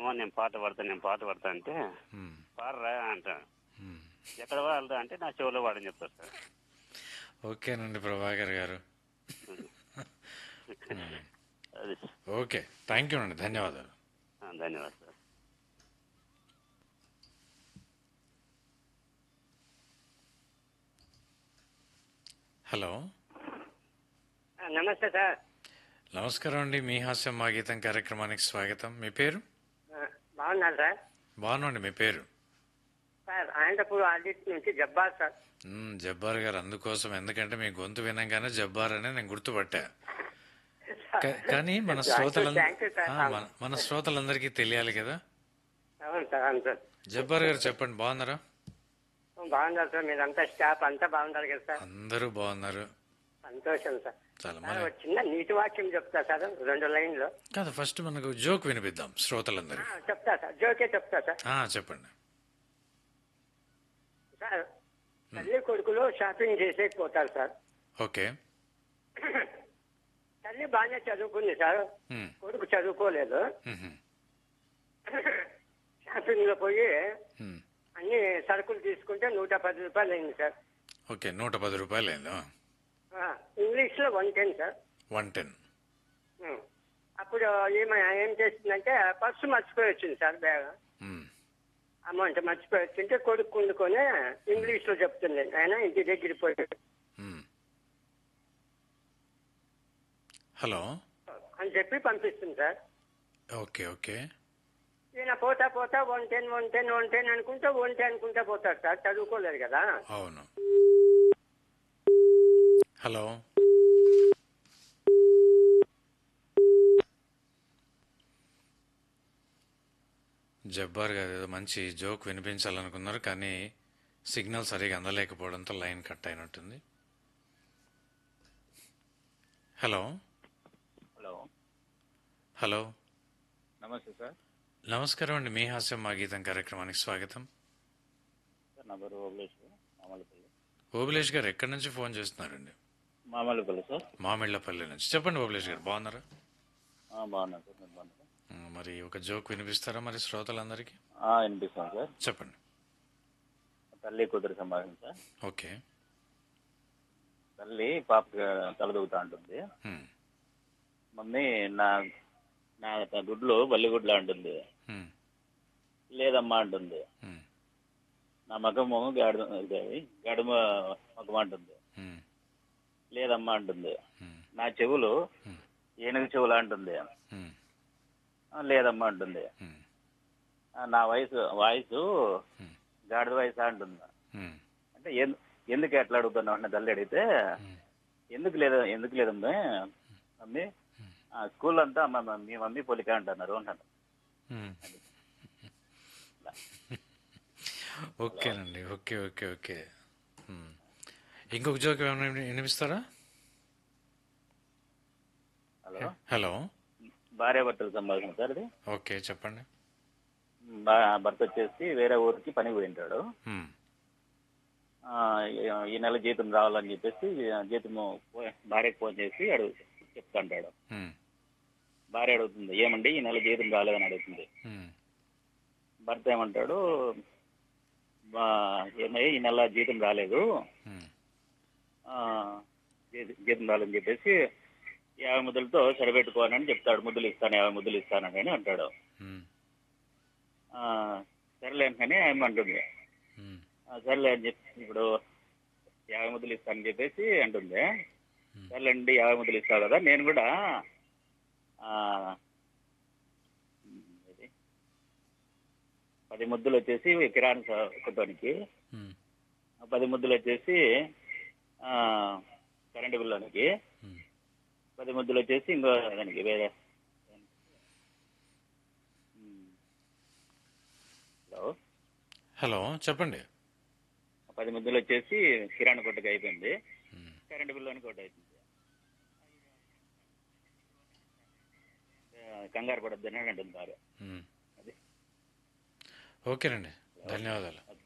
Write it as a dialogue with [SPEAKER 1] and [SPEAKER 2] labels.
[SPEAKER 1] మామ నేను పాట పడతా నేను పాట పడతా అంటే
[SPEAKER 2] మ్మ్.
[SPEAKER 1] పాడరా అంటాను
[SPEAKER 2] మ్మ్.
[SPEAKER 1] ఎక్కడ వాడదా అంటే నా చెవిలో వాడని చెప్తారు సార్
[SPEAKER 2] ఓకేనండి ప్రభాకర్ గారు
[SPEAKER 1] అది
[SPEAKER 2] ఓకే థ్యాంక్ యూ అండి ధన్యవాదాలు
[SPEAKER 1] ఆ, ధన్యవాదాలు సార్
[SPEAKER 2] హలో
[SPEAKER 3] నమస్తే సార్
[SPEAKER 2] నమస్కారం అండి మీ హాస్యం మా గీతం కార్యక్రమానికి స్వాగతం మీ పేరు
[SPEAKER 3] ఆ, బాగున్నారు సార్
[SPEAKER 2] బాగున్నాండి మీ పేరు
[SPEAKER 3] సార్ అనంతపూర్ ఆడిట్ నుంచి జబ్బార్ సార్
[SPEAKER 2] మ్మ్, జబ్బార్ గారు అందుకోసం ఎందుకంటే మీ గొంతు వినంగానే జబ్బార్ అని నేను గుర్తుపట్టా కా- కానీ మన శ్రోతలందరూ
[SPEAKER 3] థ్యాంక్ యూ సార్
[SPEAKER 2] మన మన శ్రోతలందరికీ తెలియాలి కదా
[SPEAKER 3] అవును సార్ అవును సార్
[SPEAKER 2] జబ్బార్ గారు చెప్పండి బాగున్నారా
[SPEAKER 3] బాగున్నారు సార్ మీరంతా స్టాఫ్ అంతా బాగున్నారు కదా సార్
[SPEAKER 2] అందరూ బాగున్నారు
[SPEAKER 3] సంతోషం సార్
[SPEAKER 2] చాలా
[SPEAKER 3] సార్,
[SPEAKER 2] మన
[SPEAKER 3] ఒక చిన్న నీటి వాక్యం చెప్తా సార్ రెండు లైన్లు
[SPEAKER 2] కాదు ఫస్ట్ మనకు జోక్ వినిపిద్దాం శ్రోతలందరికీ
[SPEAKER 3] ఆ, చెప్తా సార్ జోకే చెప్తా సార్
[SPEAKER 2] ఆ, చెప్పండి
[SPEAKER 3] సార్ తల్లి కొడుకులు షాపింగ్ చేసేకి పోతారు సార్
[SPEAKER 2] ఓకే
[SPEAKER 3] తల్లి బాగానే చదువుకుంది సార్
[SPEAKER 2] మ్మ్.
[SPEAKER 3] కొడుకు చదువుకోలేదు
[SPEAKER 2] మ్మ్.
[SPEAKER 3] షాపింగ్ లో పోయి
[SPEAKER 2] మ్మ్.
[SPEAKER 3] అన్ని సరుకులు తీసుకుంటే నూట పది రూపాయలు అయింది సార్
[SPEAKER 2] ఓకే నూట పది రూపాయలు అయిందా
[SPEAKER 3] ఆ, ఇంగ్లీష్ లో one ten sir
[SPEAKER 2] one ten
[SPEAKER 3] ఉం. అప్పుడు ఈమె ఏం చేసిందంటే పర్సు మర్చిపోయి వచ్చింది సార్ బ్యాగ్
[SPEAKER 2] మ్మ్.
[SPEAKER 3] అమౌంట్ మర్చిపోయి వచ్చింటే కొడుకు కుండుకొని ఇంగ్లీష్ లో చెప్తుంది ఆయన ఇంటి దగ్గర పోయి
[SPEAKER 2] మ్మ్. హలో
[SPEAKER 3] అని చెప్పి పంపిస్తుంది సార్
[SPEAKER 2] ఓకే ఓకే
[SPEAKER 3] ఈయన పోతా పోతా one ten one ten one ten అనుకుంటా వన్ టెన్ అనుకుంటా పోతాడు సార్ చదువుకోలేదు కదా
[SPEAKER 2] అవును హలో జబ్బార్ గారు ఏదో మంచి జోక్ వినిపించాలనుకున్నారు కానీ సిగ్నల్ సరిగా అందలేకపోవడంతో లైన్ కట్ అయినట్టుంది హలో
[SPEAKER 4] హలో
[SPEAKER 2] హలో
[SPEAKER 4] నమస్తే సార్
[SPEAKER 2] నమస్కారం అండి మీ హాస్యం మా గీతం కార్యక్రమానికి స్వాగతం
[SPEAKER 4] సార్ నా పేరు ఓబులేష్ మామల్లపల్లి
[SPEAKER 2] ఓబులేష్ గారు ఎక్కడి నుంచి ఫోన్ చేస్తున్నారండి
[SPEAKER 4] మామల్లపల్లి సార్
[SPEAKER 2] మామిళ్ళపల్లి నుంచి చెప్పండి ఓబులేష్ గారు బాగున్నారా
[SPEAKER 4] ఆ, బాగున్నాను సార్ మీరు బాగున్నారా
[SPEAKER 2] ఉమ్, మరి ఒక జోక్ వినిపిస్తారా మరి శ్రోతలందరికీ
[SPEAKER 4] ఆ, వినిపిస్తాను సార్
[SPEAKER 2] చెప్పండి
[SPEAKER 4] తల్లి కూతురు సంభాషణ సార్
[SPEAKER 2] ఓకే
[SPEAKER 4] తల్లి పాపకి తలదూగుతా ఉంటుంది
[SPEAKER 2] ఉమ్,
[SPEAKER 4] మమ్మీ నా నా గుడ్లు బల్లి గుడ్లు అంటుంది
[SPEAKER 2] ఉమ్,
[SPEAKER 4] లేదమ్మా అంటుంది
[SPEAKER 2] ఉమ్,
[SPEAKER 4] నా మగము గాడి ఇది గడుమ మగం అంటుంది
[SPEAKER 2] ఉమ్,
[SPEAKER 4] లేదమ్మా అంటుంది
[SPEAKER 2] ఉమ్,
[SPEAKER 4] నా చెవులు
[SPEAKER 2] ఉమ్,
[SPEAKER 4] ఏనుగు చెవులు అంటుంది
[SPEAKER 2] ఉమ్,
[SPEAKER 4] ఆ, లేదమ్మా అంటుంది
[SPEAKER 2] ఉమ్,
[SPEAKER 4] ఆ, నా వయసు వాయిస్
[SPEAKER 2] ఉమ్,
[SPEAKER 4] గాడిద వయసు అంటుంది
[SPEAKER 2] ఉమ్,
[SPEAKER 4] అంటే ఎన్- ఎందుకు ఎట్లా అడుగుతున్నావు అంటే తల్లి అడిగితే
[SPEAKER 2] ఉమ్,
[SPEAKER 4] ఎందుకు లేదు ఎందుకు లేదమ్మా మమ్మీ ఆ, స్కూల్ అంతా మా మమ్మీ- మీ మమ్మీ పోలిక అంటున్నారు అంటాను
[SPEAKER 2] ఉమ్. ఓకేనండి ఓకే ఓకే ఓకే ఉమ్. ఇంకొక జోక్ ఏమైనా విని- వినిపిస్తారా
[SPEAKER 4] హలో
[SPEAKER 2] హలో
[SPEAKER 4] భార్య భర్తల సంభాషణ సార్ ఇది
[SPEAKER 2] ఓకే చెప్పండి
[SPEAKER 4] బా- భర్త వచ్చేసి వేరే ఊరికి పని పోయింటాడు
[SPEAKER 2] ఉమ్,
[SPEAKER 4] ఆ, ఈ- ఈ నెల జీతం రావాలని చెప్పేసి ఆ జీతము పో- భార్యకు ఫోన్ చేసి అడుగు చెప్తాంటాడు
[SPEAKER 2] ఉమ్,
[SPEAKER 4] భార్య అడుగుతుంది ఏమండి ఈ నెల జీతం రాలేదని అడుగుతుంది
[SPEAKER 2] ఉమ్,
[SPEAKER 4] భర్త ఏమంటాడు "బా- ఏమయ్య ఈ నెల జీతం రాలేదు
[SPEAKER 2] ఉమ్,
[SPEAKER 4] ఆ, జీ- జీతం రాలని చెప్పేసి యాభై ముద్దులతో సరిపెట్టుకోనని చెప్తాడు ముద్దులు ఇస్తాను యాభై ముద్దులు ఇస్తానని అని అంటాడు
[SPEAKER 2] ఉమ్,
[SPEAKER 4] ఆ, సరేలే అని ఆమె అంటుంది
[SPEAKER 2] ఉమ్,
[SPEAKER 4] ఆ, సరేలే అని చెప్పి ఇప్పుడు యాభై ముద్దులు ఇస్తానని చెప్పేసి అంటుంది సరేలేండి యాభై ముద్దులు ఇస్తావు కదా నేను కూడా ఆ, ఇది, పది ముద్దులు వచ్చేసి కిరాణా సా- కొట్టానికి
[SPEAKER 2] ఉమ్,
[SPEAKER 4] పది ముద్దులు వచ్చేసి ఆ, కరెంటు బిల్లునికి
[SPEAKER 2] ఉమ్.
[SPEAKER 4] పది ముద్దులు వచ్చేసి ఇంకో దానికి వేరే ఉమ్. హలో
[SPEAKER 2] హలో చెప్పండి
[SPEAKER 4] పది ముద్దులు వచ్చేసి కిరాణా కొట్టుకు అయిపోయింది
[SPEAKER 2] ఉమ్,
[SPEAKER 4] కరెంటు బిల్లు ఒకటి అవుతుంది ఆ, కంగారు పడద్దని అంటుంది భార్య
[SPEAKER 2] ఉమ్.
[SPEAKER 4] అది
[SPEAKER 2] ఓకేనండి ధన్యవాదాలు
[SPEAKER 4] ఓకే